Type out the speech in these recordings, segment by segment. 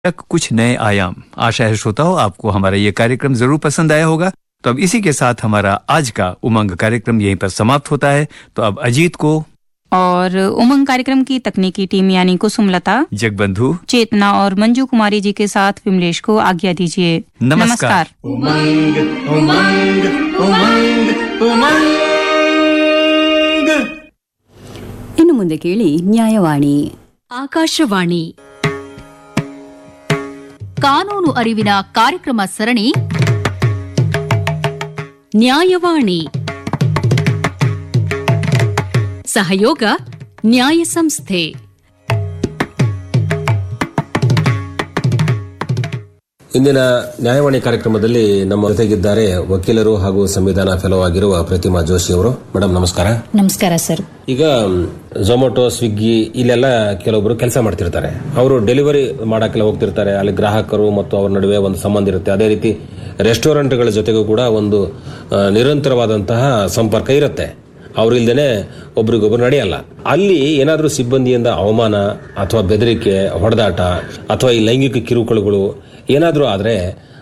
तक कुछ नए आयाम आशा है श्रोताओं आपको हमारा ये कार्यक्रम जरूर पसंद आया होगा तो अब इसी के साथ हमारा आज का उमंग कार्यक्रम यहीं पर समाप्त होता है तो अब अजीत को और उमंग कार्यक्रम की तकनीकी टीम यानी कुसुमलता जगबंधु चेतना और मंजू कुमारी जी के साथ विमलेश को आज्ञा दीजिए नमस्कार। उमंग उमंग उमंग उमंग ಇನ್ನು ಮುಂದೆ ಕೇಳಿ ನ್ಯಾಯವಾಣಿ ಆಕಾಶವಾಣಿ ಕಾನೂನು ಅರಿವಿನ ಕಾರ್ಯಕ್ರಮ ಸರಣಿ ನ್ಯಾಯವಾಣಿ ಸಹಯೋಗ ನ್ಯಾಯ ಸಂಸ್ಥೆ ಇಂದಿನ ನ್ಯಾಯವಾಣಿ ಕಾರ್ಯಕ್ರಮದಲ್ಲಿ ನಮ್ಮ ಜೊತೆಗಿದ್ದಾರೆ ವಕೀಲರು ಹಾಗೂ ಸಂವಿಧಾನ ಫೆಲೋ ಆಗಿರುವ ಪ್ರತಿಮಾ ಜೋಶಿ ಅವರು ಮೇಡಮ್ ನಮಸ್ಕಾರ ನಮಸ್ಕಾರ ಸರ್ ಈಗ ಝೊಮ್ಯಾಟೊ ಸ್ವಿಗ್ಗಿ ಇಲ್ಲೆಲ್ಲ ಕೆಲವೊಬ್ರು ಕೆಲಸ ಮಾಡ್ತಿರ್ತಾರೆ ಅವರು ಡೆಲಿವರಿ ಮಾಡಕ್ಕೆಲ್ಲ ಹೋಗ್ತಿರ್ತಾರೆ ಅಲ್ಲಿ ಗ್ರಾಹಕರು ಮತ್ತು ಅವ್ರ ನಡುವೆ ಒಂದು ಸಂಬಂಧ ಇರುತ್ತೆ ಅದೇ ರೀತಿ ರೆಸ್ಟೋರೆಂಟ್ಗಳ ಜೊತೆಗೂ ಕೂಡ ಒಂದು ಆ, ನಿರಂತರವಾದಂತಹ ಸಂಪರ್ಕ ಇರುತ್ತೆ ಅವ್ರಿಲ್ದೇನೆ ಒಬ್ರಿಗೊಬ್ರು ನಡೆಯಲ್ಲ ಅಲ್ಲಿ ಏನಾದರೂ ಸಿಬ್ಬಂದಿಯಿಂದ ಅವಮಾನ ಅಥವಾ ಬೆದರಿಕೆ ಹೊಡೆದಾಟ ಅಥವಾ ಈ ಲೈಂಗಿಕ ಕಿರುಕುಳಗಳು ಏನಾದರೂ ಆದರೆ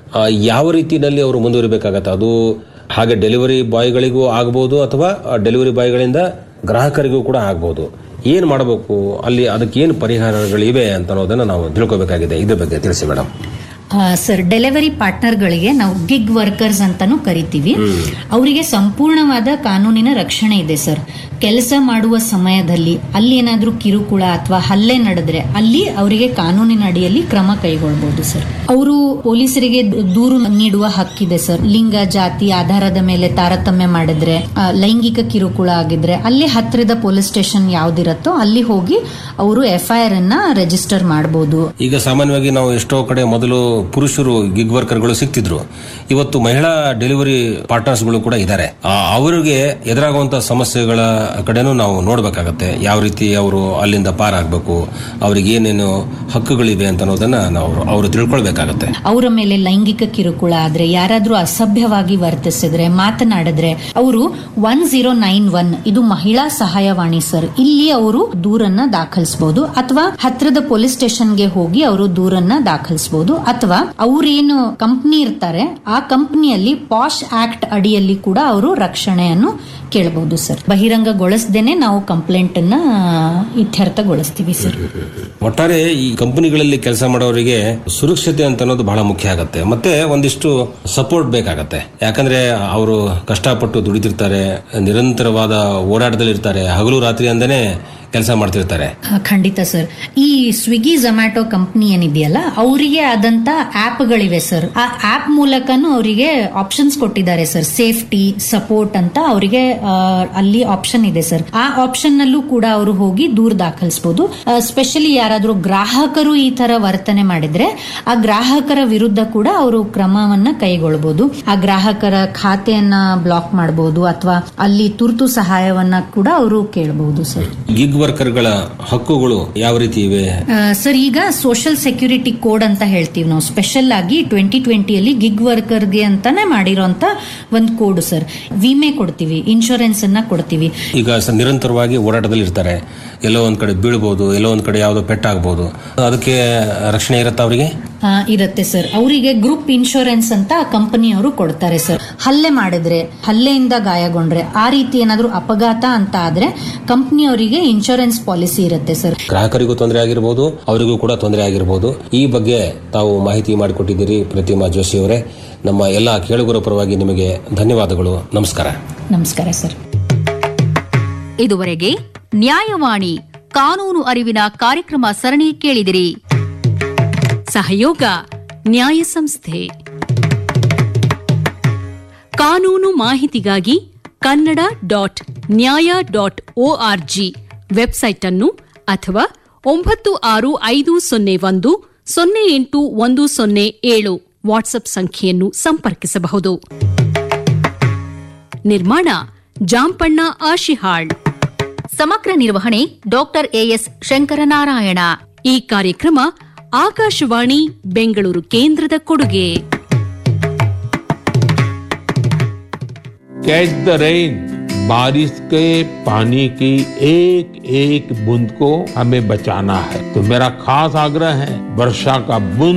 ಯಾವ ರೀತಿಯಲ್ಲಿ ಅವರು ಮುಂದುವರಿಬೇಕಾಗತ್ತೆ ಅದು ಹಾಗೆ ಡೆಲಿವರಿ ಬಾಯ್ಗಳಿಗೂ ಆಗ್ಬೋದು ಅಥವಾ ಡೆಲಿವರಿ ಬಾಯ್ಗಳಿಂದ ಗ್ರಾಹಕರಿಗೂ ಕೂಡ ಆಗ್ಬೋದು ಏನು ಮಾಡಬೇಕು ಅಲ್ಲಿ ಅದಕ್ಕೆ ಏನು ಪರಿಹಾರಗಳಿವೆ ಅಂತ ಅನ್ನೋದನ್ನ ನಾವು ತಿಳ್ಕೊಬೇಕಾಗಿದೆ ಇದ್ರ ಬಗ್ಗೆ ತಿಳಿಸಿ ಮೇಡಮ್ ಆ, ಸರ್ ಡೆಲಿವರಿ ಪಾರ್ಟ್ನರ್ಗಳಿಗೆ ನಾವು ಗಿಗ್ ವರ್ಕರ್ಸ್ ಅಂತಾನು ಕರಿತೀವಿ ಅವರಿಗೆ ಸಂಪೂರ್ಣವಾದ ಕಾನೂನಿನ ರಕ್ಷಣೆ ಇದೆ ಸರ್ ಕೆಲಸ ಮಾಡುವ ಸಮಯದಲ್ಲಿ ಅಲ್ಲಿ ಏನಾದ್ರೂ ಕಿರುಕುಳ ಅಥವಾ ಹಲ್ಲೆ ನಡೆದ್ರೆ ಅಲ್ಲಿ ಅವರಿಗೆ ಕಾನೂನಿನ ಅಡಿಯಲ್ಲಿ ಕ್ರಮ ಕೈಗೊಳ್ಬಹುದು ಸರ್ ಅವರು ಪೊಲೀಸರಿಗೆ ದ- ದೂರು ನೀಡುವ ಹಕ್ಕಿದೆ ಸರ್ ಲಿಂಗ ಜಾತಿ ಆಧಾರದ ಮೇಲೆ ತಾರತಮ್ಯ ಮಾಡಿದ್ರೆ ಆ, ಲೈಂಗಿಕ ಕಿರುಕುಳ ಆಗಿದ್ರೆ ಅಲ್ಲಿ ಹತ್ತಿರದ ಪೊಲೀಸ್ ಸ್ಟೇಷನ್ ಯಾವ್ದಿರತ್ತೋ ಅಲ್ಲಿ ಹೋಗಿ ಅವರು ಎಫ್ಐಆರ್ ಅನ್ನ ರಿಜಿಸ್ಟರ್ ಮಾಡಬಹುದು ಈಗ ಸಾಮಾನ್ಯವಾಗಿ ನಾವು ಎಷ್ಟೋ ಕಡೆ ಮೊದಲು ಪುರುಷರು ಗಿಗ್ ವರ್ಕರ್ಗಳು ಸಿಗ್ತಿದ್ರು ಇವತ್ತು ಮಹಿಳಾ ಡೆಲಿವರಿ ಪಾರ್ಟ್ನರ್ಸ್ಗಳು ಕೂಡ ಇದ್ದಾರೆ ಆ, ಅವರಿಗೆ ಎದುರಾಗುವಂತಹ ಸಮಸ್ಯೆಗಳ ಕಡೆನೂ ನಾವು ನೋಡ್ಬೇಕಾಗತ್ತೆ ಯಾವ ರೀತಿ ಅವರು ಅಲ್ಲಿಂದ ಪಾರಾಗಬೇಕು ಅವ್ರಿಗೆ ಏನೇನು ಹಕ್ಕುಗಳಿವೆ ಅಂತ ಅನ್ನೋದನ್ನ ನಾವು ಅವರು ತಿಳ್ಕೊಳ್ಬೇಕಾಗತ್ತೆ ಅವರ ಮೇಲೆ ಲೈಂಗಿಕ ಕಿರುಕುಳ ಆದ್ರೆ ಯಾರಾದ್ರೂ ಅಸಭ್ಯವಾಗಿ ವರ್ತಿಸಿದ್ರೆ ಮಾತನಾಡಿದ್ರೆ ಅವರು ಒನ್ ಜೀರೋ ನೈನ್ ಒನ್ ಇದು ಮಹಿಳಾ ಸಹಾಯವಾಣಿ ಸರ್ ಇಲ್ಲಿ ಅವರು ದೂರನ್ನ ದಾಖಲಿಸಬಹುದು ಅಥವಾ ಹತ್ರದ ಪೊಲೀಸ್ ಸ್ಟೇಷನ್ಗೆ ಹೋಗಿ ಅವರು ದೂರನ್ನ ದಾಖಲಿಸಬಹುದು ಅಥವಾ ಅವ್ರೇನು ಕಂಪ್ನಿ ಇರ್ತಾರೆ ಆ ಕಂಪ್ನಿಯಲ್ಲಿ ಪಾಶ್ ಆಕ್ಟ್ ಅಡಿಯಲ್ಲಿ ಕೂಡ ಅವರು ರಕ್ಷಣೆಯನ್ನು ಕೇಳಬಹುದು ಸರ್ ಬಹಿರಂಗಗೊಳಿಸದೇನೆ ನಾವು ಕಂಪ್ಲೇಂಟ್ ಅನ್ನ ಇತ್ಯರ್ಥಗೊಳಿಸ್ತೀವಿ ಸರ್ ಒಟ್ಟಾರೆ ಈ ಕಂಪನಿಗಳಲ್ಲಿ ಕೆಲಸ ಮಾಡೋರಿಗೆ ಸುರಕ್ಷತೆ ಅಂತ ಅನ್ನೋದು ಬಹಳ ಮುಖ್ಯ ಆಗತ್ತೆ ಮತ್ತೆ ಒಂದಿಷ್ಟು ಸಪೋರ್ಟ್ ಬೇಕಾಗತ್ತೆ ಯಾಕಂದ್ರೆ ಅವರು ಕಷ್ಟಪಟ್ಟು ದುಡಿತಿರ್ತಾರೆ ನಿರಂತರವಾದ ಓಡಾಟದಲ್ಲಿರ್ತಾರೆ ಹಗಲು ರಾತ್ರಿ ಅಂದೇನೆ ಕೆಲಸ ಮಾಡ್ತಿರ್ತಾರೆ ಆ, ಖಂಡಿತ ಸರ್ ಈ ಸ್ವಿಗ್ಗಿ ಝೊಮ್ಯಾಟೊ ಕಂಪ್ನಿ ಏನಿದೆಯಲ್ಲ ಅವರಿಗೆ ಆದಂತ ಆಪ್ಗಳಿವೆ ಸರ್ ಆ ಆಪ್ ಮೂಲಕನೂ ಅವರಿಗೆ ಆಪ್ಷನ್ಸ್ ಕೊಟ್ಟಿದ್ದಾರೆ ಸರ್ ಸೇಫ್ಟಿ ಸಪೋರ್ಟ್ ಅಂತ ಅವರಿಗೆ ಅಲ್ಲಿ ಆಪ್ಷನ್ ಇದೆ ಸರ್ ಆ ಆಪ್ಷನ್ ನಲ್ಲೂ ಕೂಡ ಅವರು ಹೋಗಿ ದೂರ ದಾಖಲಿಸಬಹುದು ಸ್ಪೆಷಲಿ ಯಾರಾದ್ರೂ ಗ್ರಾಹಕರು ಈ ತರ ವರ್ತನೆ ಮಾಡಿದ್ರೆ ಆ ಗ್ರಾಹಕರ ವಿರುದ್ಧ ಕೂಡ ಅವರು ಕ್ರಮವನ್ನ ಕೈಗೊಳ್ಳಬಹುದು ಆ ಗ್ರಾಹಕರ ಖಾತೆಯನ್ನ ಬ್ಲಾಕ್ ಮಾಡಬಹುದು ಅಥವಾ ಅಲ್ಲಿ ತುರ್ತು ಸಹಾಯವನ್ನ ಕೂಡ ಅವರು ಕೇಳಬಹುದು ಸರ್ ಗಿಗ್ ವರ್ಕರ್ಗಳ ಹಕ್ಕುಗಳು ಯಾವ ರೀತಿ ಇವೆ ಆ, ಸರ್ ಈಗ ಸೋಷಿಯಲ್ ಸೆಕ್ಯೂರಿಟಿ ಕೋಡ್ ಅಂತ ಹೇಳ್ತೀವಿ ನಾವು ಸ್ಪೆಷಲ್ ಆಗಿ ಟ್ವೆಂಟಿ ಟ್ವೆಂಟಿಯಲ್ಲಿ ಗಿಗ್ ವರ್ಕರ್ಗೆ ಅಂತಾನೆ ಮಾಡಿರೋಂತ ಒಂದು ಕೋಡ್ ಸರ್ ವಿಮೆ ಕೊಡ್ತೀವಿ ಇನ್ಶೂರೆನ್ಸ್ ಅನ್ನ ಕೊಡ್ತೀವಿ ಈಗ ಸ- ನಿರಂತರವಾಗಿ ಓಡಾಟದಲ್ಲಿ ಇರ್ತಾರೆ ಎಲ್ಲೋ ಒಂದ್ ಕಡೆ ಬೀಳ್ಬೋದು ಎಲ್ಲೋ ಒಂದ್ ಕಡೆ ಯಾವ್ದೋ ಪೆಟ್ಟಾಗ್ಬೋದು ಅದಕ್ಕೆ ರಕ್ಷಣೆ ಇರುತ್ತಾ ಅವರಿಗೆ ಆ, ಇರುತ್ತೆ ಸರ್ ಅವರಿಗೆ ಗ್ರೂಪ್ ಇನ್ಶೂರೆನ್ಸ್ ಅಂತ ಕಂಪನಿಯವರು ಕೊಡ್ತಾರೆ ಸರ್ ಹಲ್ಲೆ ಮಾಡಿದ್ರೆ ಹಲ್ಲೆಯಿಂದ ಗಾಯಗೊಂಡ್ರೆ ಆ ರೀತಿ ಏನಾದ್ರೂ ಅಪಘಾತ ಅಂತ ಆದ್ರೆ ಕಂಪನಿಯವರಿಗೆ ಇನ್ಶೂರೆನ್ಸ್ ಪಾಲಿಸಿ ಇರುತ್ತೆ ಸರ್ ಗ್ರಾಹಕರಿಗೂ ತೊಂದರೆ ಆಗಿರ್ಬೋದು ಅವರಿಗೂ ಕೂಡ ತೊಂದರೆ ಆಗಿರ್ಬೋದು ಈ ಬಗ್ಗೆ ತಾವು ಮಾಹಿತಿ ಮಾಡಿಕೊಟ್ಟಿದ್ದೀರಿ ಪ್ರತಿಮಾ ಜೋಶಿ ಅವರೇ ನಮ್ಮ ಎಲ್ಲ ಕೇಳುಗರ ಪರವಾಗಿ ನಿಮಗೆ ಧನ್ಯವಾದಗಳು ನಮಸ್ಕಾರ ನಮಸ್ಕಾರ ಸರ್ ಇದುವರೆಗೆ ನ್ಯಾಯವಾಣಿ ಕಾನೂನು ಅರಿವಿನ ಕಾರ್ಯಕ್ರಮ ಸರಣಿ ಕೇಳಿದಿರಿ ಸಹಯೋಗ ನ್ಯಾಯ ಸಂಸ್ಥೆ ಕಾನೂನು ಮಾಹಿತಿಗಾಗಿ Kannada dot Nyaya dot O R G website ಅನ್ನು ಅಥವಾ ಒಂಬತ್ತು ಆರು ಐದು ಸೊನ್ನೆ ಒಂದು ಸೊನ್ನೆ ಎಂಟು ಒಂದು ಸೊನ್ನೆ ಏಳು ವಾಟ್ಸ್ಆಪ್ ಸಂಖ್ಯೆಯನ್ನು ಸಂಪರ್ಕಿಸಬಹುದು ನಿರ್ಮಾಣ ಜಾಂಪಣ್ಣ ಆಶಿಹಾಳ್ ಸಮಗ್ರ ನಿರ್ವಹಣೆ ಡಾಕ್ಟರ್ ಎಎಸ್ ಶಂಕರನಾರಾಯಣ ಈ ಕಾರ್ಯಕ್ರಮ ಆಕಾಶವಾಣಿ ಬೆಂಗಳೂರು ಕೇಂದ್ರದ ಕೊಡುಗೆ कैच द रेन बारिश के पानी की एक एक बूंद को हमें बचाना है तो मेरा खास आग्रह है वर्षा का बूंद